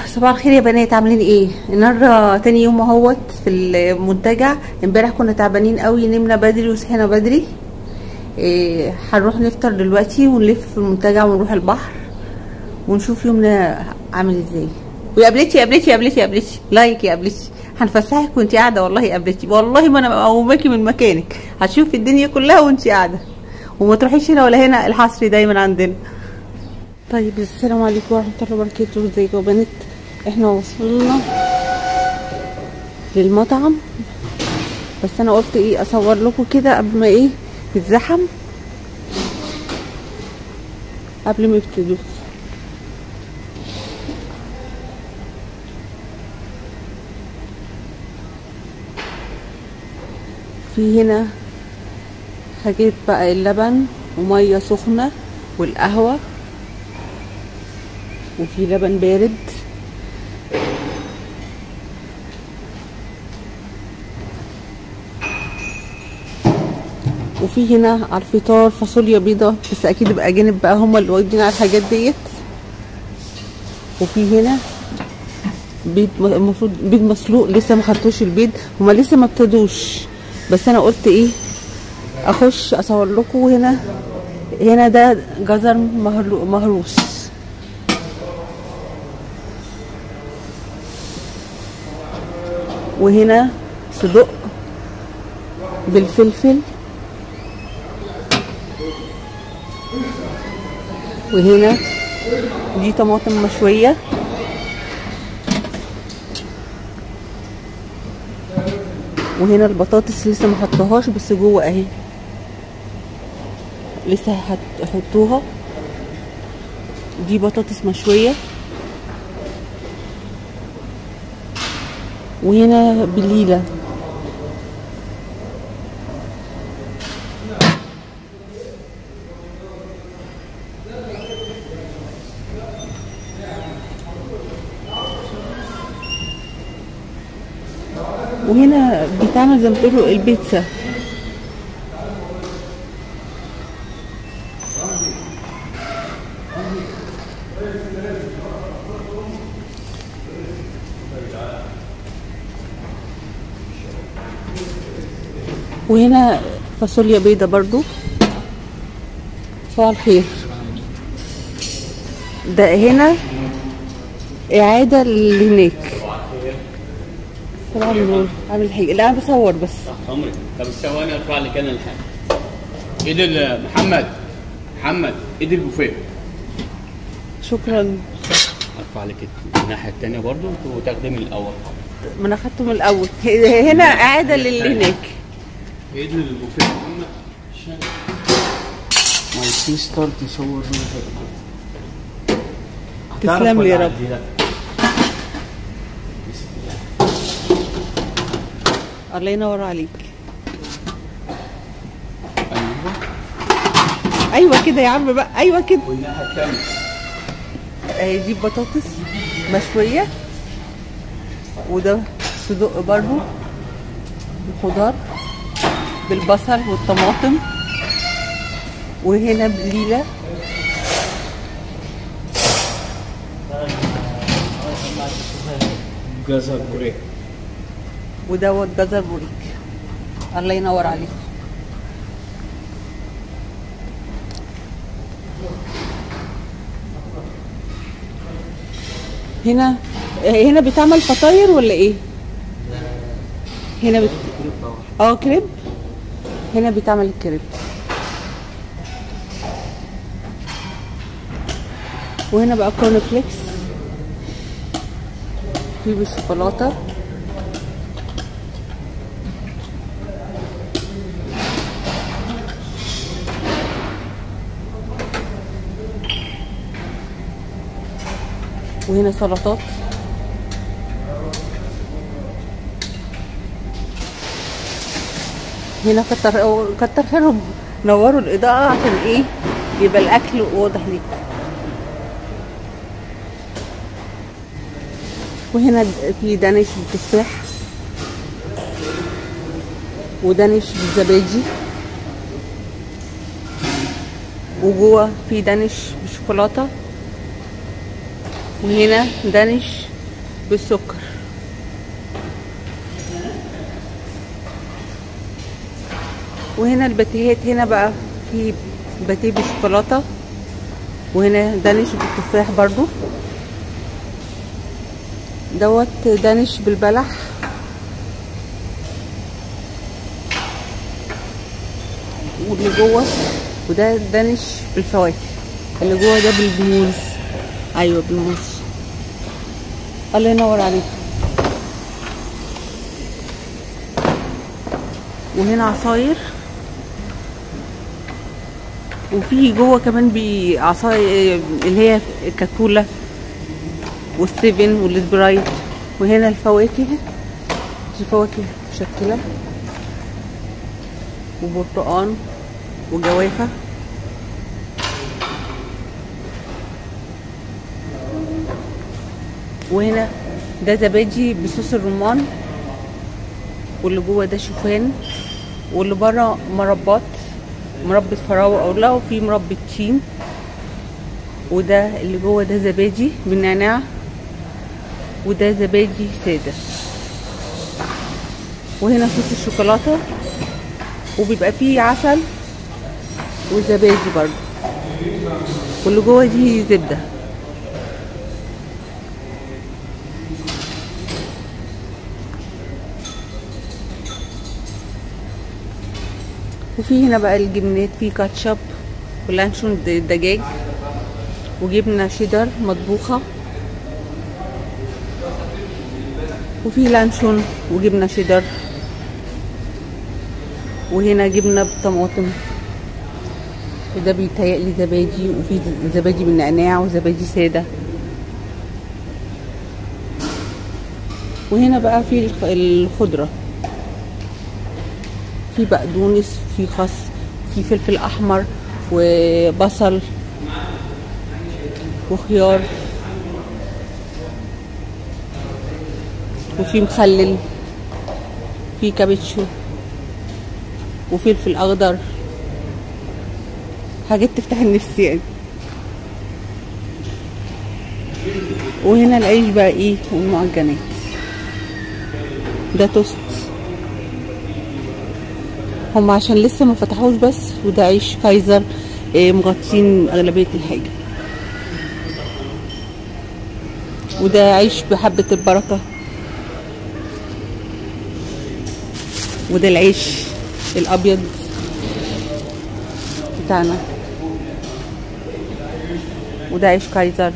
صباح الخير يا بنات عاملين ايه النهارده تاني يوم اهوت في المنتجع امبارح كنا تعبانين قوي نمنا بدري وصحينا بدري إيه هنروح نفطر دلوقتي ونلف في المنتجع ونروح البحر ونشوف يومنا عامل ازاي ويا قبلتي يا قبلتي يا قبلتي يا قبلتي لايك يا قبلتي هنفسحك وانت قاعده والله يا قبلتي والله ما انا مقوماكي من مكانك هتشوفي الدنيا كلها وانت قاعده وما تروحيش هنا ولا هنا الحصري دايما عندنا طيب السلام عليكم ورحمة الله وبركاته ازيكم يا بنات احنا وصلنا للمطعم بس انا قلت ايه اصور لكم كده قبل ما ايه يتزحم قبل ما يبتدوا في هنا حاجات بقى اللبن ومية سخنة والقهوة وفي لبن بارد وفي هنا على الفطار فاصوليا بيضة بس اكيد بقى جانب بقى هما اللي واخدين على الحاجات ديت وفي هنا بيض المفروض بيض مسلوق لسه ما خدتوش البيض هما لسه ما ابتدوش بس انا قلت ايه اخش اصور لكم هنا هنا ده جزر مهروس وهنا صدق بالفلفل وهنا دي طماطم مشوية وهنا البطاطس لسه ما حطوهاش بس جوه اهي لسه هحطوها دي بطاطس مشويه وهنا بليلة وهنا بيتعمل زي ما تقولوا البيتزا وهنا فاصوليا بيضة برضو صباح الخير ده هنا إعادة اللي هناك صباح النور عامل حاجة لا أنا بصور بس عمري طب ثواني ارفع لك انا الحاجه ايد ال- محمد محمد ايد البوفيه شكرا ارفع لك الناحيه الثانيه برضو وتخدمي الاول ما أنا أخدته من الأول هنا إعادة للي هناك ايد البوفيه محمد ماي سيستر تصور تسلم لي يا رب الله ينور عليك ايوه ايوه كده يا عم بقى ايوه كده والناحيه الثانيه اهي دي بطاطس مشويه وده صدق برضو الخضار بالبصل والطماطم وهنا بليله جزر بريك ودوت جزر بوريك الله ينور عليك هنا هنا بتعمل فطاير ولا ايه هنا بت... اه كريب هنا بيتعمل الكريب وهنا بقى كورن فليكس في بالشوكولاته وهنا سلطات هنا كتر كتر خيرهم نوروا الاضاءه عشان ايه يبقى الاكل واضح ليك وهنا في دانش بالتفاح ودانش بالزبادي وجوه في دانش بالشوكولاته وهنا دانش بالسكر وهنا الباتيهات هنا بقى في باتيه بالشوكولاته وهنا دانش بالتفاح برضو دوت دانش بالبلح واللي جوه وده دانش بالفواكه اللي جوه ده بالموز ايوه بالموز الله ينور عليك وهنا عصاير وفي جوه كمان بعصاير اللي هي الكاكولا والسيفن والسبرايت وهنا الفواكه دي فواكه مشكلة وبرتقان وجوافة وهنا ده زبادي بصوص الرمان واللي جوه ده شوفان واللي بره مربات مربى فراولة او لا وفي مربى تين وده اللي جوه ده زبادي بالنعناع وده زبادي ساده وهنا صوص الشوكولاته وبيبقى فيه عسل وزبادي برضو واللي جوه دي زبده وفي هنا بقى الجبنات في كاتشب ولانشون دجاج وجبنه شيدر مطبوخه وفي لانشون وجبنه شيدر وهنا جبنه بطماطم وده بيتهيألي زبادي وفي زبادي بالنعناع وزبادي ساده وهنا بقى في الخضره في بقدونس في خس في فلفل احمر وبصل وخيار وفي مخلل في كابتشو وفلفل اخضر حاجات تفتح النفس يعني وهنا العيش بقى ايه والمعجنات ده توست هم عشان لسه ما فتحوش بس وده عيش كايزر إيه مغطين اغلبيه الحاجه وده عيش بحبه البركه وده العيش الابيض بتاعنا وده عيش كايزر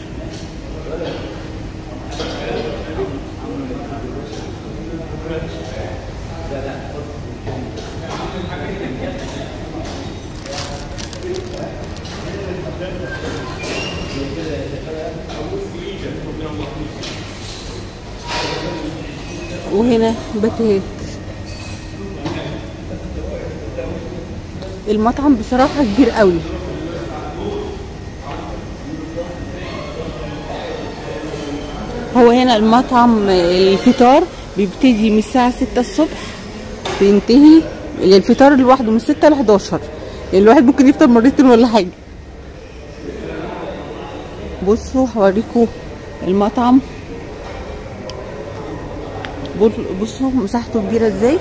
وهنا باتيهات المطعم بصراحة كبير قوي هو هنا المطعم الفطار بيبتدي من الساعة ستة الصبح بينتهي الفطار لوحده من ستة ل 11 يعني الواحد ممكن يفطر مرتين ولا حاجة بصوا هوريكم المطعم بصوا مساحته كبيرة ازاي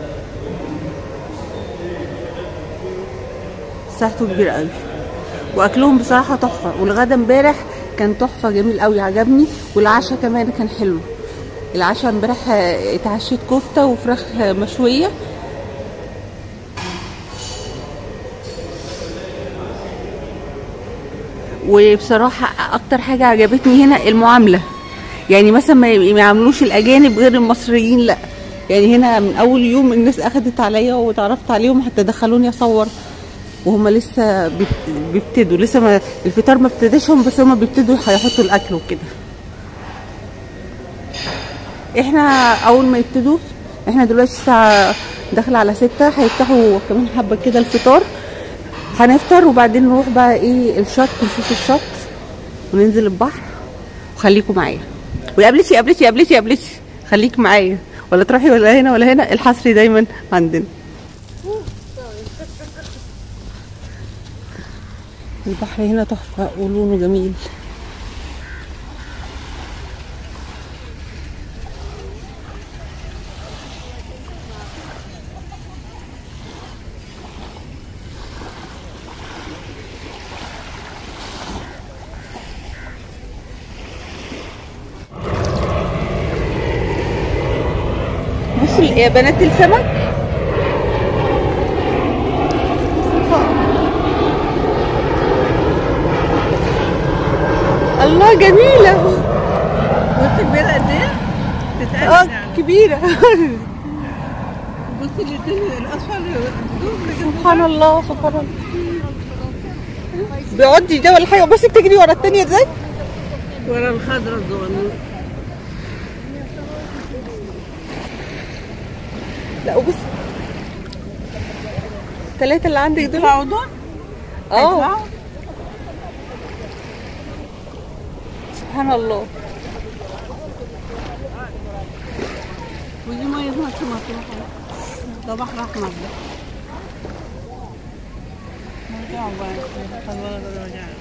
مساحته كبيرة قوي واكلهم بصراحة تحفة والغدا امبارح كان تحفة جميل قوي عجبني والعشاء كمان كان حلو العشاء امبارح اتعشيت كفتة وفراخ مشوية وبصراحة اكتر حاجة عجبتني هنا المعاملة يعني مثلا ما يعملوش الاجانب غير المصريين لا يعني هنا من اول يوم الناس اخدت عليا وتعرفت عليهم حتى دخلوني اصور وهم لسه بيبتدوا لسه ما الفطار ما ابتداش بس هم بيبتدوا هيحطوا الاكل وكده احنا اول ما يبتدوا احنا دلوقتي الساعه داخله على ستة هيفتحوا كمان حبه كده الفطار هنفطر وبعدين نروح بقى ايه الشط نشوف الشط وننزل البحر وخليكم معايا وقابلتي قابلتي قابلتي قابلتي خليك معايا ولا تروحي ولا هنا ولا هنا الحصري دايما عندنا البحر هنا تحفة ولونه جميل يا بنات السمك الله جميلة بص كبيرة قد ايه؟ اه تتقل يعني كبيرة بص الاتنين الاصفر دول سبحان الله سبحان الله بيقعد ده ولا حاجة بصي بتجري ورا التانية ازاي ورا الخضرا الصغنون لا وبص التلاتة اللي عندك دول يطلعوا دول؟ اه يطلعوا؟ سبحان الله ودي مية مرسى مطروح ده بحر احمر ده مرجعوا بقى خلاص رجعوا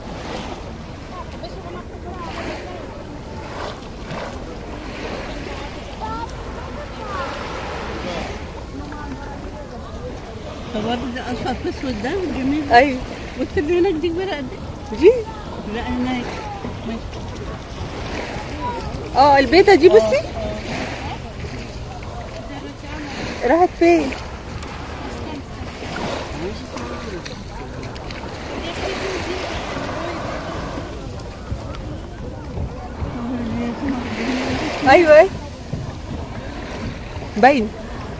فبرضه ده اصفر في اسود ده جميل ايوه بص اللي هناك دي كبيرة قد ايه؟ دي لا هناك ماشي اه البيضة دي بصي راحت فين ايوه ايه باين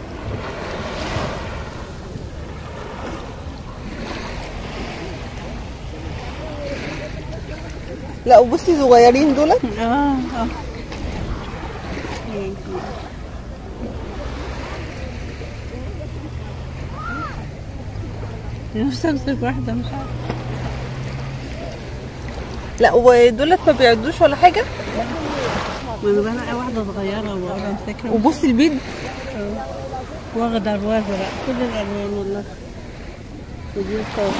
لا وبصي صغيرين دولت اه اه نفسي امسك واحدة مش عارفة لا ودولت ما بيعدوش ولا حاجه ما انا بلاقي واحدة صغيرة وبقعد امسكها وبصي البيض واخدة وازرق كل الالوان والله ودي صوت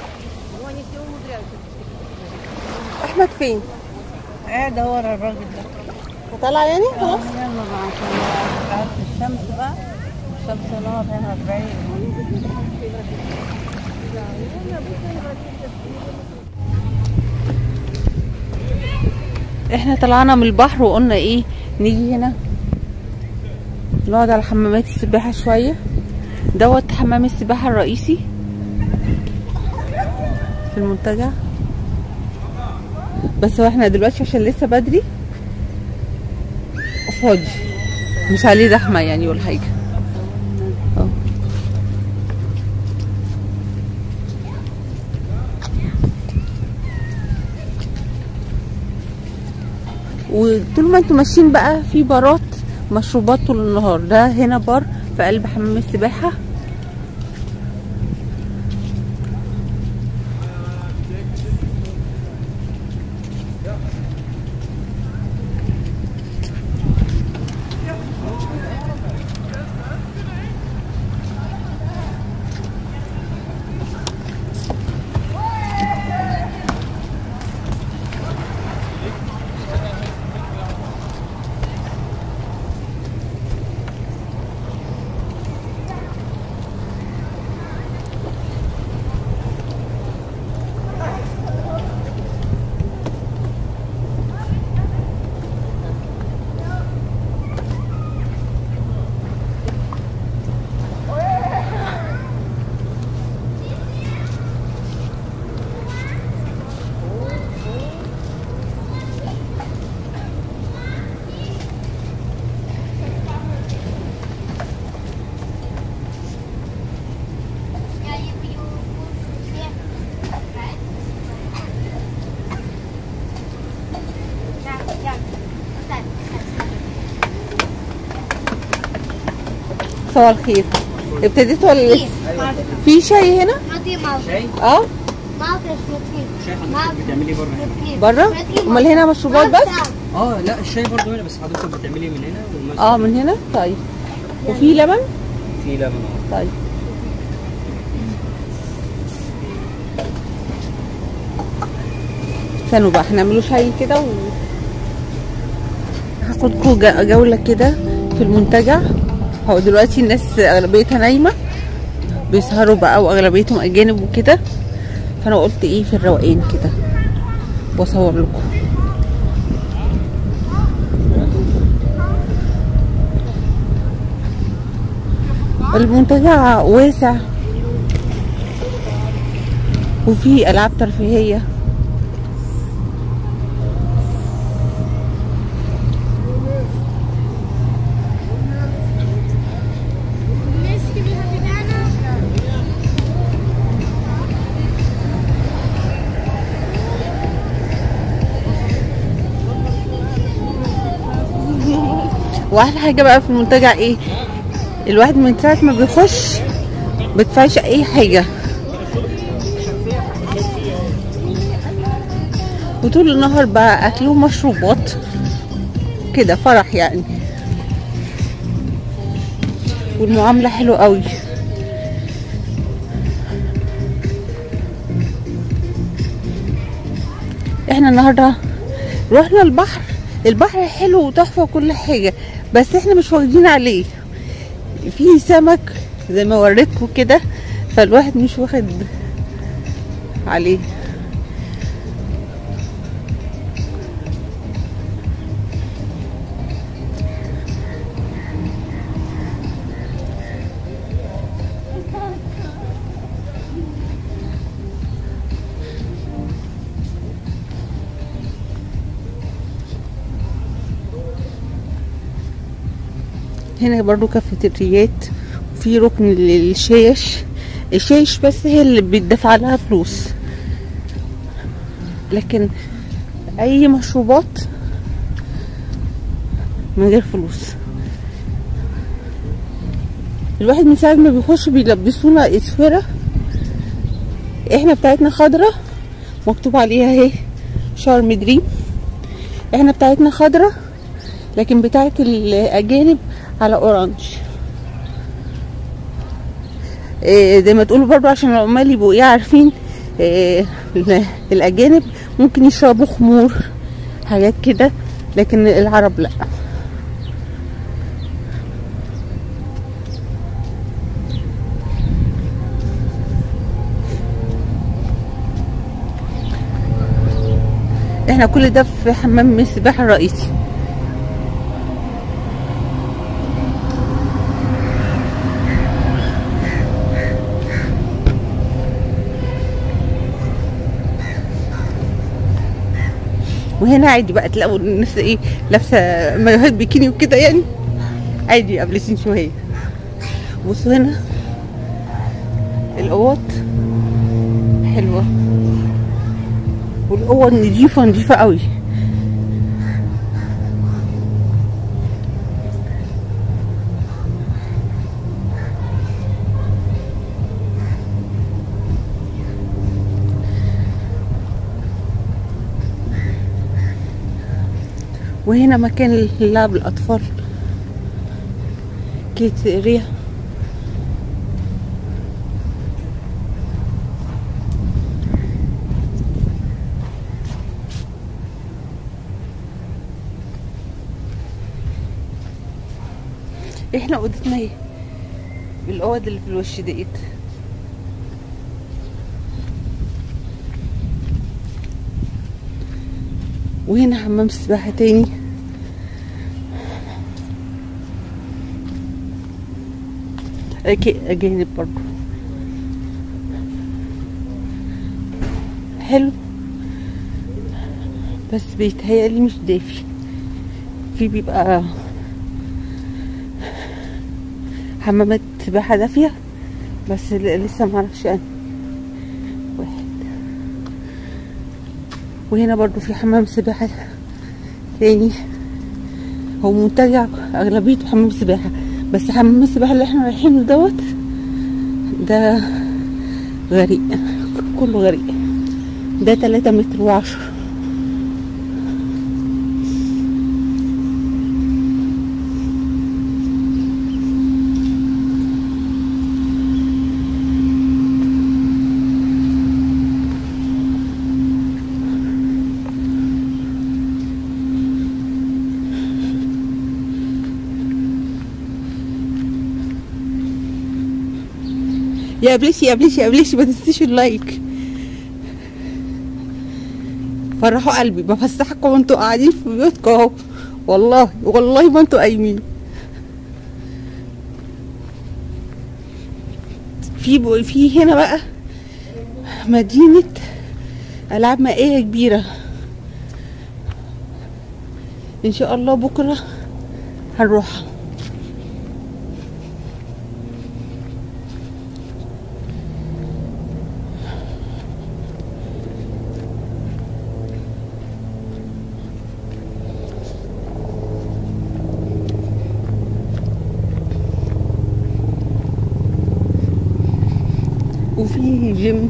احمد فين قاعدة ورا الراجل ده طالعه يعني خلاص يلا بقى عشان قاعد في الشمس بقى الشمس نار هنا بعيد احنا طلعنا من البحر وقلنا ايه نيجي هنا نقعد على حمامات السباحة شوية دوت حمام السباحة الرئيسي في المنتجع بس هو احنا دلوقتي عشان لسه بدري فاضي مش عليه زحمة يعني ولا حاجة اه. وطول ما انتوا ماشيين بقى في بارات مشروبات طول النهار ده هنا بار في قلب حمام السباحة صباح الخير ابتديت ولا لسه في شاي هنا Not mouth. شاي اه Mouth is not شاي حضرتك بتعملي بره هنا بره امال هنا مشروبات بس اه لا الشاي برضه هنا بس حضرتك بتعملي من هنا والمسجد اه من هنا طيب وفي لبن في لبن اه طيب استنوا بقى هنعملوا شاي كده و هاخدكوا جا- جولة كده في المنتجع هو دلوقتي الناس اغلبيتها نايمة بيسهروا بقى واغلبيتهم اجانب وكده فانا قلت ايه في الروقان كده واصور لكم المنتجع واسع وفي العاب ترفيهيه Miss, can we have your banana? واحلى حاجه بقى في المنتجع ايه الواحد من ساعه ما بيخش بتفاش اي حاجه وطول النهار بقى اكل ومشروبات كده فرح يعني والمعامله حلوه قوي احنا النهارده رحنا البحر البحر حلو وتحفه وكل حاجه بس احنا مش واخدين عليه في سمك زي ما وريتكم كده فالواحد مش واخد عليه هنا برضو كافيتريات وفي ركن للشاش الشاش بس هي اللي بيدفع لها فلوس لكن اي مشروبات من غير فلوس الواحد من ساعة ما بيخش بيلبسونا اسفرة احنا بتاعتنا خضرة مكتوب عليها اهي شارم دريم احنا بتاعتنا خضرة لكن بتاعت الاجانب على اورانج إيه زي ما تقولوا برضو عشان العمال يبقوا ايه عارفين إيه ال- الاجانب ممكن يشربوا خمور حاجات كده لكن العرب لا احنا كل ده في حمام السباحة الرئيسي وهنا عادي بقى تلاقوا الناس ايه لابسه مايوهات بيكيني وكده يعني عادي قابلين شويه بصوا هنا الاوض حلوه والاوض نضيفه نضيفه قوي وهنا مكان لعب الأطفال كيت اريا احنا اوضتنا ايه الاوض اللي في الوش ديت وهنا حمام سباحة تاني أكي أجانب برضو حلو بس بيتهيألي مش دافي في بيبقى حمامات سباحة دافية بس ل- لسه معرفش أنا واحد وهنا برضو في حمام سباحة تاني هو منتجع أغلبيته حمام سباحة بس حمام السباحة اللي احنا رايحينه دوت ده غريق كله غريق ده تلاتة متر وعشرة يا بليش يا بليش يا بليش ما تنسيش اللايك فرحوا قلبي بفسحكم وانتوا قاعدين في بيوتكم اهو والله والله ما انتوا قايمين في ب- في هنا بقى مدينة ألعاب مائية كبيرة إن شاء الله بكرة هنروح وفي جيم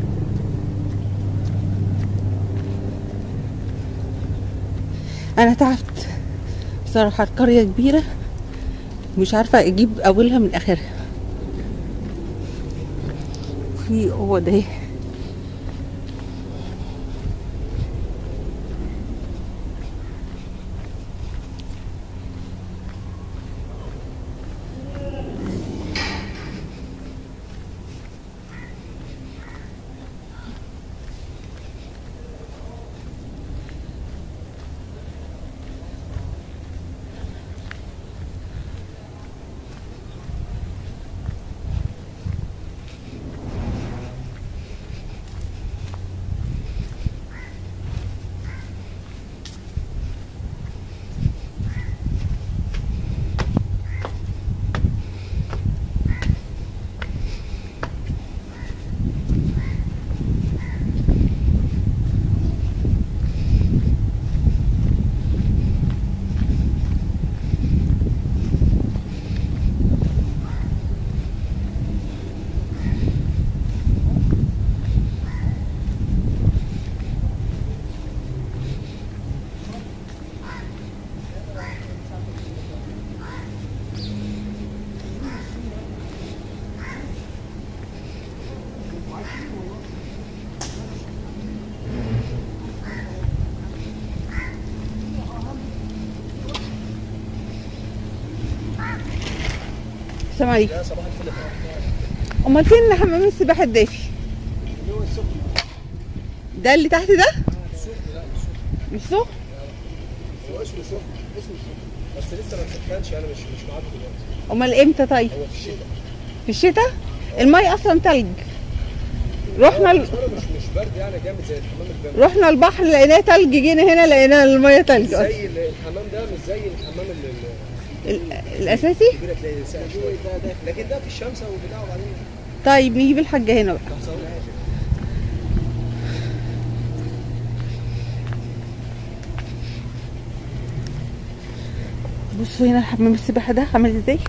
انا تعبت بصراحة القرية كبيرة مش عارفة اجيب اولها من اخرها في اوض اهي السلام عليكم امال فين حمام السباحه الدافي ده اللي تحت ده مش سخن هو اسمه سخن اسمه سخن بس لسه ما سخنش انا مش مش معاك دلوقتي امال امتى طيب هو في الشتاء في الشتاء المي اصلا تلج رحنا ال... مش مش مش برد يعني جامد زي الحمام الجامد رحنا البحر لقيناه تلج جينا هنا لقينا الميه تلج اصلا زي ال- الحمام ده مش زي الحمام ال- ال- ال- الاساسي الكبير تلاقي ساقع شويه ده ده لكن ده في الشمس وبتاع وبعدين طيب نجيب الحاجه هنا بقى لحظه أقول حاجة. بصوا هنا حمام السباحه ده عامل ازاي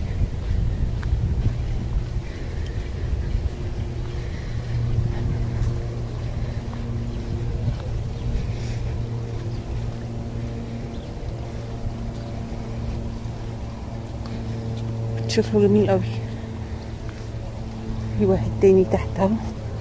شكله جميل قوي في واحد تاني تحت اهو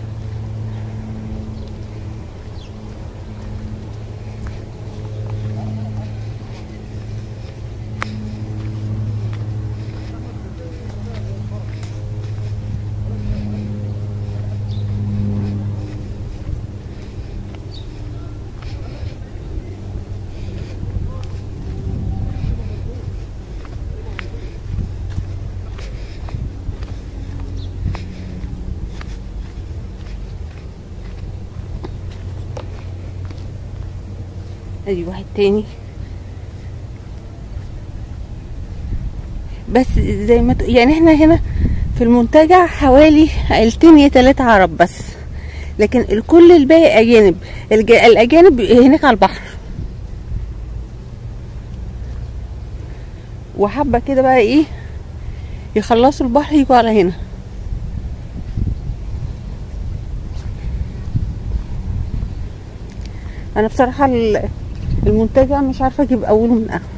ادي واحد تاني بس زي ما ت- يعني احنا هنا في المنتجع حوالي عيلتين يا تلاتة عرب بس لكن الكل الباقي اجانب الج- الاجانب هناك على البحر وحبة كده بقى ايه يخلصوا البحر يجوا على هنا انا بصراحة ال- المنتجع مش عارفة اجيب اوله من اخره